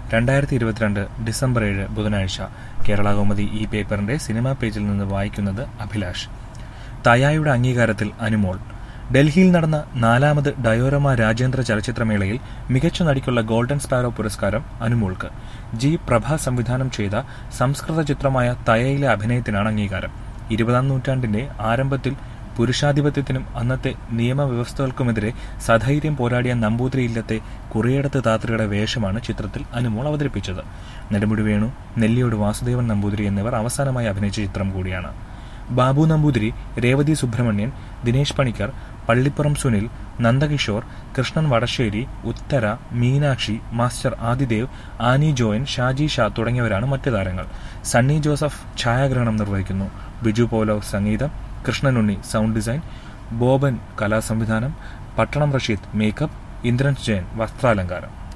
രണ്ടായിരത്തി ഇരുപത്തിരണ്ട് ഡിസംബർ ഏഴ് ബുധനാഴ്ച കേരളകൗമുദി ഈ പേപ്പറിന്റെ സിനിമാ പേജിൽ നിന്ന് വായിക്കുന്നത് അഭിലാഷ് തയായുടെ അംഗീകാരത്തിൽ അനുമോൾ ഡൽഹിയിൽ നടന്ന നാലാമത് ഡയോരമ രാജ്യാന്തര ചലച്ചിത്രമേളയിൽ മികച്ച നടിക്കുള്ള ഗോൾഡൻ സ്പാരോ പുരസ്കാരം അനുമോൾക്ക് ജി പ്രഭ സംവിധാനം ചെയ്ത സംസ്കൃത ചിത്രമായ തയയിലെ അഭിനയത്തിനാണ് അംഗീകാരം ഇരുപതാം നൂറ്റാണ്ടിന്റെ ആരംഭത്തിൽ പുരുഷാധിപത്യത്തിനും അന്നത്തെ നിയമവ്യവസ്ഥകൾക്കുമെതിരെ സധൈര്യം പോരാടിയ നമ്പൂതിരി ഇല്ലത്തെ കുറിയടത്ത് താത്രിയുടെ വേഷമാണ് ചിത്രത്തിൽ അനുമോൾ അവതരിപ്പിച്ചത് നെടുമുടി വേണു നെല്ലിയോട് വാസുദേവൻ നമ്പൂതിരി എന്നിവർ അവസാനമായി അഭിനയിച്ച ചിത്രം കൂടിയാണ് ബാബു നമ്പൂതിരി രേവതി സുബ്രഹ്മണ്യൻ ദിനേശ് പണിക്കർ പള്ളിപ്പുറം സുനിൽ നന്ദകിഷോർ കൃഷ്ണൻ വടശ്ശേരി ഉത്തര മീനാക്ഷി മാസ്റ്റർ ആദിദേവ് ആനി ജോയൻ ഷാജി ഷാ തുടങ്ങിയവരാണ് മറ്റ് താരങ്ങൾ സണ്ണി ജോസഫ് ഛായാഗ്രഹണം നിർവഹിക്കുന്നു ബിജു പോലോ സംഗീതം കൃഷ്ണനുണ്ണി സൗണ്ട് ഡിസൈൻ ബോബൻ കലാസംവിധാനം പട്ടണം റഷീദ് മേക്കപ്പ് ഇന്ദ്രൻസ് ജയൻ വസ്ത്രാലങ്കാരം